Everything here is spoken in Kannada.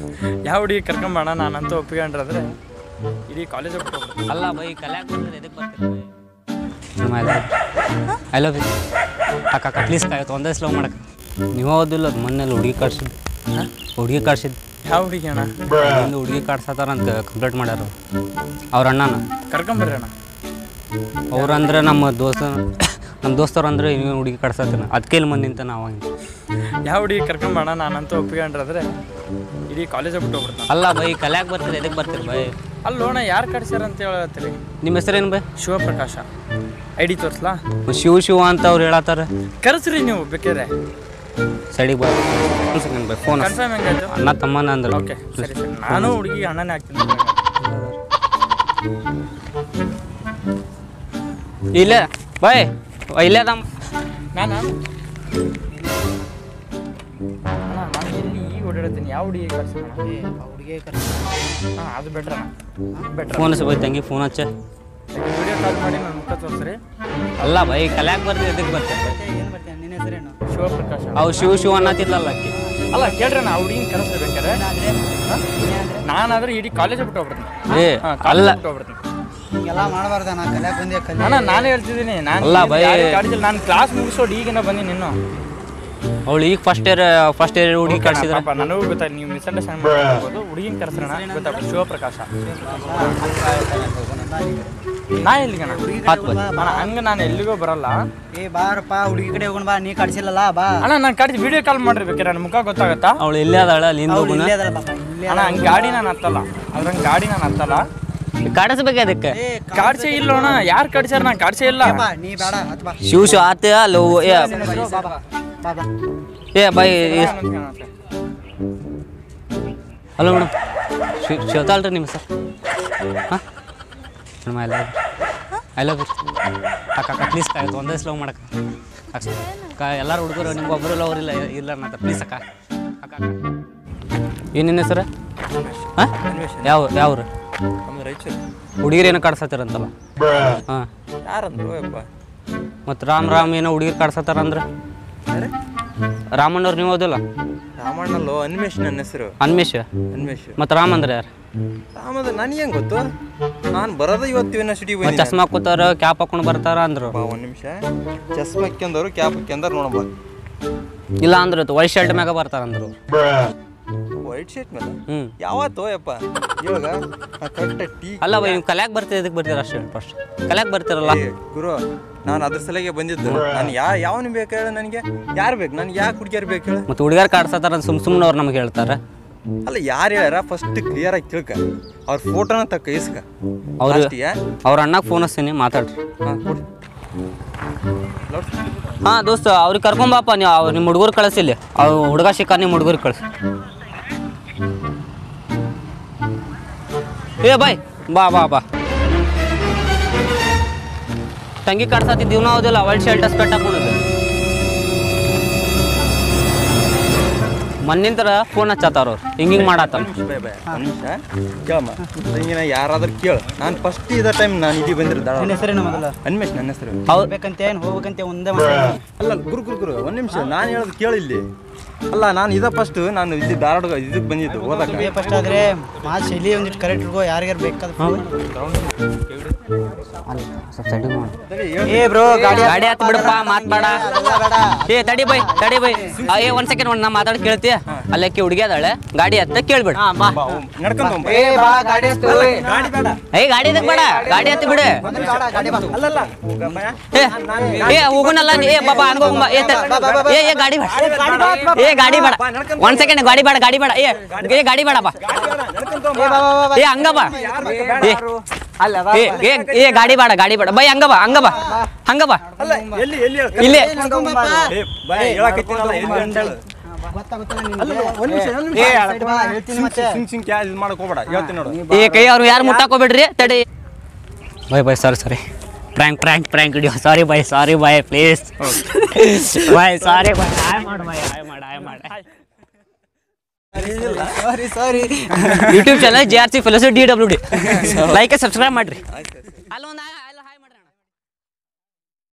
ಯಾವ ಹುಡುಗಿ ಕರ್ಕೊಂಬೇಡ ನಾನಂತೂ ಒಪ್ಪಿಕೊಂಡ್ರೆ ಇಡೀ ಕಾಲೇಜ್ ಬಿಟ್ಟು ಅಲ್ಲ ಬೈ ಕಲ್ಯಾಕ್ ಬಂದ್ರೆ ಎದಕ್ಕೆ ಬರ್ತೀರಿ ಐ ಲವ್ ಯು ಅಕ್ಕ ಅಕ್ಕ ಪ್ಲೀಸ್ ಕಾಯತ್ತು ಒಂದೇ ಸ್ಲೋ ಮಾಡಕ್ಕೆ ನೀವು ಓದಿಲ್ಲ ಅದು ಮೊನ್ನೆಲ್ಲ ಹುಡುಗಿ ಕಾಡ್ಸಿದ್ದು ಹುಡುಗಿ ಕಾಡ್ಸಿದ್ದು ಯಾವ ಹುಡುಗಿ ಅಣ್ಣ ಇಲ್ಲಿಂದ ಹುಡುಗಿ ಕಾಡ್ಸತ್ತಾರ ಅಂತ ಕಂಪ್ಲೇಂಟ್ ಮಾಡ್ಯಾರ ಅವ್ರ ಅಣ್ಣನ ಕರ್ಕೊಂಬರ್ರಿ ಅಣ್ಣ ಅವ್ರಂದ್ರೆ ನಮ್ಮ ದೋಸ್ತ ನಮ್ಮ ದೋಸ್ತರು ಅಂದ್ರೆ ನೀವು ಹುಡುಗಿ ಕಾಡ್ಸತ್ತಾನ ಅದಕ್ಕೆ ಇಲ್ಲಿ ಮಂದಿ ಅಂತ ನಾವು ಹಂಗೆ ಯಾವ ಹುಡುಗಿ ಕರ್ಕೊಂಬೇಡ ನಾನಂತೂ ಒಪ್ಪಿಕೊಂಡ್ರೆ ಇಡೀ ಕಾಲೇಜ್ ಬಿಟ್ಟು ಹೋಗ್ಬಿಡ್ತಾನೆ ಅಲ್ಲ ಬೈ ಕಲ್ಯಾಕ್ ಬರ್ತೀರಿ ಎದಕ್ಕೆ ಬರ್ತೀರಿ ಬೈ ಅಲ್ಲೋಣ ಯಾರು ಕಡ್ಸ್ಯಾರ ಅಂತ ಹೇಳತ್ತೀರಿ ನಿಮ್ಮ ಹೆಸರೇನು ಬೈ ಶಿವಪ್ರಕಾಶ ಐ ಡಿ ತೋರಿಸ್ಲಾ ಶಿವ ಶಿವ ಅಂತ ಅವ್ರು ಹೇಳತ್ತಾರ ಕರೆಸ್ರಿ ನೀವು ಬೇಕಿದ್ರೆ ಸೈಡಿಗೆ ಬೈ ಒಂದು ಸೆಕೆಂಡ್ ಬೈ ಫೋನ್ ಕನ್ಫರ್ಮ್ ಹೆಂಗಾಯ್ತು ಅಣ್ಣ ತಮ್ಮನ ಅಂದ್ರೆ ಓಕೆ ಸರಿ ಸರಿ ನಾನು ಹುಡುಗಿ ಅಣ್ಣನೇ ಆಗ್ತೀನಿ ಇಲ್ಲೇ ಬೈ ಇಲ್ಲೇ ತಮ್ಮ ನಾನು ಅಣ್ಣ ನಾನು ಎಲ್ಲಿ ಈಗ ಓಡಾಡ್ತೀನಿ ಯಾವ ಹುಡುಗಿ ಕಳ್ಸೋಣ ಹುಡುಗಿ ಹಾಂ ಅದು ಬೆಟ್ರ್ ಅಣ್ಣ ಬೆಟ್ರ್ ಫೋನ್ ಹಚ್ಚ ಬೈ ತಂಗಿ ಫೋನ್ ಹಚ್ಚ ವಿಡಿಯೋ ಕಾಲ್ ಮಾಡಿ ನನ್ನ ಮುಖ ತೋರಿಸ್ರಿ ಅಲ್ಲ ಬೈ ಕಲ್ಯಾಕ್ ಬರ್ತೀರಿ ಎದಕ್ಕೆ ಬರ್ತೀರಿ ಏನು ಬರ್ತೀನಿ ನಿನ್ನ ಹೆಸರೇನು ಶಿವಪ್ರಕಾಶ ಅವು ಶಿವ ಶಿವ ಅನ್ನತ್ತಿದ್ಲಲ್ಲ ಅಕ್ಕಿ ಅಲ್ಲ ಕೇಳ್ರಿ ನಾ ಹುಡುಗಿನ ಕರೆಸ್ಬೇಕಾರೆ ನಾನಾದ್ರೆ ಇಡೀ ಕಾಲೇಜ್ ಬಿಟ್ಟು ಹೋಗ್ಬಿಡ್ತೀನಿ ಏ ಹಾಂ ಅಲ್ಲ ಕಾಲೇಜ್ ಬಿಟ್ಟು ಹೋಗ್ಬಿಡ್ತೀನಿ ಹಿಂಗೆಲ್ಲ ಮಾಡಬಾರ್ದ ನಾ ಕಲ್ಯಾಕ್ ಬಂದೆ ಕಲಿ ಅಣ್ಣ ನಾನೇ ಹೇಳ್ತಿದ್ದೀನಿ ನಾನು ಅಲ್ಲ ಬೈ. ನಾನು ಕ್ಲಾಸ್ ಮುಗಿಸೋಡು ಈಗಿನ ಬಂದೀನಿ ಇನ್ನು ಅವಳು ಈಗ ಫಸ್ಟ್ ಇಯರ್ ಫಸ್ಟ್ ಇಯರ್ ಹುಡುಗಿ ಕಳ್ಸಿದ್ರ ಪಾಪ ನನಗೂ ಗೊತ್ತಾಯ್ತು ನೀವು ಮಿಸ್ಅಂಡರ್ಸ್ಟ್ಯಾಂಡ್ ಮಾಡ್ಬೋದು ಹುಡುಗಿನ ಕರೆಸೋಣ ಗೊತ್ತಾಗ್ತದೆ ಶಿವಪ್ರಕಾಶ ನಾ ಎಲ್ಲಿಗಣ ಹತ್ತು ಬೈ ಅಣ್ಣ ಹಂಗೆ ನಾನು ಎಲ್ಲಿಗೂ ಬರಲ್ಲ ಏ ಬಾರಪ್ಪ ಹುಡುಗಿ ಕಡೆ ಹೋಗೋಣ ಬಾ ನೀ ಕಡ್ಸಿಲ್ಲಲ್ಲ ಬಾ ಅಣ್ಣ ನಾನು ಕಡಿದು ವಿಡಿಯೋ ಕಾಲ್ ಮಾಡಿರ್ಬೇಕ್ರಿ ನನ್ನ ಮುಖ ಗೊತ್ತಾಗತ್ತಾ ಅವಳು ಇಲ್ಲೇ ಅದಾಳ ಅಲ್ಲಿಂದ ಅವ್ಳು ಹೋಗುನ ಇಲ್ಲೇ ಅದಲ್ಲ ಪಾಪ ಇಲ್ಲೇ ಅಣ್ಣ ಹಂಗೆ ಗಾಡಿ ನಾನು ಹತ್ತಲ್ಲ ಅದ್ರಂಗೆ ಗಾಡಿ ನಾನು ಹತ್ತಲ್ಲ ಕಾಡಿಸ್ಬೇಕು ಅದಕ್ಕೆ ಏ ಕಾಡ್ಸೇ ಇಲ್ಲ ಅಣ್ಣ ಯಾರು ಕಡ್ಸ್ಯಾರ ನಾನು ಕಾಡ್ಸೇ ಇಲ್ಲ ಬಾ ನೀ ಬೇಡ ಹತ್ ಬಾ ಶಿವ ಶಿವ ಆತ ಅಲ್ಲ ಏ ಬಾ ಬಾ ಬಾ ಬಾ ಏ ಬೈ ಹಲೋ ಮೇಡಮ್ ಶಿವ ಶಿವತಾಳ್ರಿ ನಿಮ್ಮ ಸರ್ ಹಾಂ madam I love I love ಅಕ್ಕ ಅಕ್ಕ ಪ್ಲೀಸ್ ಕಾಯ್ತು ಒಂದೇ ಸ್ಲೋ ಮಾಡಕ್ಕೆ ಅಕ್ಕ ಅಕ್ಕ ಎಲ್ಲರೂ ಹುಡುಗರು ನಿಮ್ಗೆ ಒಬ್ಬರು ಇಲ್ಲ ಅವ್ರಿಲ್ಲ ಇಲ್ಲ ಅನ್ನತ್ತ ಪ್ಲೀಸ್ ಅಕ್ಕ ಅಕ್ಕ ಅಕ್ಕ ಏನು ನಿನ್ನ ಹೆಸರು ಹಾಂ ಯಾವ ಯಾವ್ರು ಹುಡುಗಿರು ಏನೋ ಕಾಡ್ಸತ್ತಾರಂತಲ್ಲ ಹಾಂ ಯಾರಂದ್ರು ಯಪ್ಪ ಮತ್ತು ರಾಮ್ ರಾಮ್ ಏನೋ ಹುಡುಗಿರು ಕಾಡ್ಸತ್ತಾರ ಅಂದ್ರೆ ರಾಮಣ್ಣವ್ರು ನೀವು ಓದಿಲ್ಲ ರಾಮಣ್ಣಲ್ಲೋ ಅನ್ಮೇಶ್ ನನ್ನ ಹೆಸರು ಅನ್ಮೇಶ್ ಅನ್ಮೇಶ್ ಮತ್ತು ರಾಮ್ ಅಂದ್ರೆ ಯಾರು ರಾಮದ ನನಗೆ ಹೆಂಗ್ ಗೊತ್ತು ನಾನು ಬರೋದ ಇವತ್ತು ಯೂನಿವರ್ಸಿಟಿ ಮತ್ತು ಚಸ್ಮಾ ಕೂತಾರ ಕ್ಯಾಪ್ ಹಾಕೊಂಡು ಬರ್ತಾರ ಅಂದ್ರು ಬಾ ಒಂದು ನಿಮಿಷ ಚಸ್ಮಾ ಹಾಕ್ಯಂದವ್ರು ಕ್ಯಾಪ್ ಹಾಕ್ಯಂದಾರ ನೋಡಮ್ಮ ಇಲ್ಲ ಅಂದ್ರೆ ವೈಟ್ ಶರ್ಟ್ ಮ್ಯಾಗ ಬರ್ತಾರ ಅಂದ್ರು ವೈಟ್ ಶರ್ಟ್ ಮೇಲೆ ಹ್ಞೂ ಯಾವತ್ತೋ ಯಪ್ಪ ಇವಾಗ ಕರೆಕ್ಟ್ ಟೀ ಅಲ್ಲ ಬೈ ನೀವು ಕಲ್ಯಾಕ್ ಬರ್ತೀರಿ ಇದಕ್ಕೆ ಬರ್ತೀರ ಅಷ್ಟೇ ಫಸ್ಟ್ ಕಲ್ಯಾಕ್ ಬರ್ತೀರಲ್ಲ ಏ, ಗುರು ನಾನು ಅದ್ರ ಸಲಗೆ ಬಂದಿದ್ದು ನಾನು ಯಾ ಯಾವನು ಬೇಕು ಹೇಳು ನನಗೆ ಯಾರು ಬೇಕು ನನಗೆ ಯಾಕೆ ಹುಡುಗಿಯರು ಬೇಕು ಹೇಳು ಮತ್ತು ಹುಡುಗರು ಕಾಡ್ಸತ್ತಾರ ಸುಮ್ ಸುಮ್ಮನೆ ಅವ್ರು ನಮಗೆ ಹೇಳ್ತಾರೆ ಅಲ್ಲ ಯಾರು ಹೇಳ್ಯಾರ ಫಸ್ಟ್ ಕ್ಲಿಯರ್ ಆಗಿ ತಿಳ್ಕ ಅವ್ರ ಫೋಟೋನ ತಕ್ಕ ಇಸ್ಕ ಅವ್ರು ಲಾಸ್ಟಿಗೆ ಅವ್ರ ಅಣ್ಣಗೆ ಫೋನ್ ಹಚ್ತೀನಿ ಮಾತಾಡ್ರಿ ಹಾಂ ಕೊಡಿ ಹಾಂ ದೋಸ್ತ ಅವ್ರಿಗೆ ಕರ್ಕೊಂಬಾಪ ನೀವು ಅವ್ರು ನಿಮ್ಮ ಹುಡುಗರು ಕಳಿಸಿಲ್ಲಿ ಅವ್ರು ಹುಡುಗ ಸಿಕ್ಕ ನಿಮ್ಮ ಹುಡುಗರು ಕಳಿಸಿ ಏ ಬಾಯ್ ಬಾ ಬಾ ಬಾ ತಂಗಿ ಕಾಡ್ಸತ್ತಿದ್ದೀವಿ ನಾವು ಹೌದಿಲ್ಲ ವೈಟ್ ಶರ್ಟ್ ಸ್ಕರ್ಟ್ ಹಾಕೊಂಡಿದ್ದು ಮನ್ನಿಂತರ ಫೋನ್ ಹಚ್ಚತ್ತಾರ ಅವ್ರು ಹಿಂಗೆ ಹಿಂಗೆ ಮಾಡತ್ತಾರ ಬೈ ಬೈ ಒಂದು ನಿಮಿಷ ಕೇಳಮ್ಮ ತಂಗಿನ ಯಾರಾದ್ರೂ ಕೇಳು ನಾನು ಫಸ್ಟ್ ಇದ ಟೈಮ್ ನಾನು ಇಲ್ಲಿ ಬಂದಿರೋ ದಾಳ ನಿನ್ನ ಹೆಸರೇನು ಮೊದಲ ಅನ್ಮೇಶ್ ನನ್ನ ಹೆಸರು ಹೌದು ಹೋಗ್ಬೇಕಂತೆ ಏನು ಹೋಗ್ಬೇಕಂತೆ ಒಂದೇ ಮಾತು ಅಲ್ಲ ಗುರು ಗುರು ಗುರು ಒಂದು ನಿಮಿಷ ನಾನು ಹೇಳೋದು ಕೇಳು ಇಲ್ಲಿ ಅಲ್ಲ ನಾನು ಇದ ಫಸ್ಟ್ ನಾನು ಇಲ್ಲಿ ಧಾರವಾಡ ಇದಕ್ಕೆ ಬಂದಿದ್ದು ಓದಕ್ಕೆ ಬಿ ಫಸ್ಟ್ ಆದ್ರೆ ಮಾತು ಶೈಲಿ ಒಂದಿಟ್ಟು ಕರೆಕ್ಟ್ ಇಟ್ಕೋ ಯಾರಿಗಾರು ಬೇಕಾದ್ರೆ ಸರಿ, ಹೇಳ್. ಏ ಬ್ರೋ ಗಾಡಿ ಗಾಡಿ ಹತ್ತು ಬಿಡಪ್ಪ ಮಾತ್ಬೇಡ ಅದೆಲ್ಲ ಬೇಡ ಏ ತಡಿ ಬೈ ತಡಿ ಬೈ ಆ, ಏ ಒಂದ್ ಸೆಕೆಂಡ್ ಒಂದು ನಾ ಮಾತಾಡ್ ಕೇಳ್ತಿ ಅಲ್ಲಕ್ಕೆ ಹುಡುಗಿ ಅದಾಳೆ ಗಾಡಿ ಹತ್ತ ಕೇಳ್ಬಿಡ ಬಾ, ಹೋಗ್, ನಡ್ಕೊಂಡ್ ಹೋಗ್ ಬಾ. ಏ ಬಾ ಗಾಡಿ ಹತ್ತು ಗಾಡಿ ಬೇಡ ಏ ಗಾಡಿ ಎದಕ್ ಬೇಡ ಗಾಡಿ ಹತ್ತಿ ಬಿಡು ಒಂದು ಬೇಡ ಗಾಡಿ ಬಾ ಅಲ್ಲಲ್ಲ ಹೋಗಮ್ಮ. ಏ ಏ ಹೋಗುನಲ್ಲ ನೀ- ಏ ಬಾಬಾ ಹಂಗ ಹೋಗಮ್ಮ ಏ ತ- ಏ ಏ ಗಾಡಿ ಬೇಡ ಏ ಗಾಡಿ ಬೇಡ ಒಂದ್ ಸೆಕೆಂಡ್ ಗಾಡಿ ಬೇಡ ಗಾಡಿ ಬೇಡ ಏ ಏ ಗಾಡಿ ಬೇಡ ಬಾ ಏ ಬಾ ಬಾ ಬಾ ಬಾ ಏ ಹಂಗ ಬಾ ಏ ಅಲ್ಲ ಬಾ ಏ ಏ ಏ ಗಾಡಿ ಬೇಡ ಗಾಡಿ ಬೇಡ ಬೈ ಹಂಗ ಬಾ ಹಂಗ ಬಾ ಹಂಗ ಬಾ ಅಲ್ಲ ಎಲ್ಲಿ ಎಲ್ಲಿ ಹೇಳು? ಇಲ್ಲೇ ಏ, ಬಾ, ಹೇಳಕತ್ತೀನಲ್ಲ, ಎಲ್ಲಿ ಅಂತ ಹೇಳು. ಗೊತ್ತಾ ಗೊತ್ತಿಲ್ಲ ಅಲ್ಲ, ನಿನ್ಗೆ ಒಂದ್ ನಿಮಿಷ, ಒಂದ್ ಏ ನಿಮಿಷ. ಸೈಡ್ ಬಾ ಹೇಳ್ತೀನಿ ಮತ್ತೆ ಸಿಂಗ್ ಸಿಂಗ್ ಕ್ಯಾ ಇದು ಮಾಡಕ್ ಹೋಗ್ಬೇಡ ಹೇಳ್ತೀನಿ ನೋಡು ಏ ಕೈ ಅವ್ರು ಯಾರು ಮುಟ್ಟಾಕೋಬೇಡ್ರಿ ತಡಿ ಬೈ ಬೈ sorry sorry prank prank prank video sorry ಬೈ ಸಾರಿ ಬೈ ಪ್ಲೀಸ್ ಬೈ ಸಾರಿ ಬೈ ಹಾಯ್ ಮಾಡು ಬೈ ಹಾಯ್ ಮಾಡು ಹಾಯ್ ಮಾಡು sorry sorry YouTube channel J R C ಫಿಲೋಸಿ D W D like subscribe ಮಾಡ್ರಿ ಅಲ್ಲೊಂದು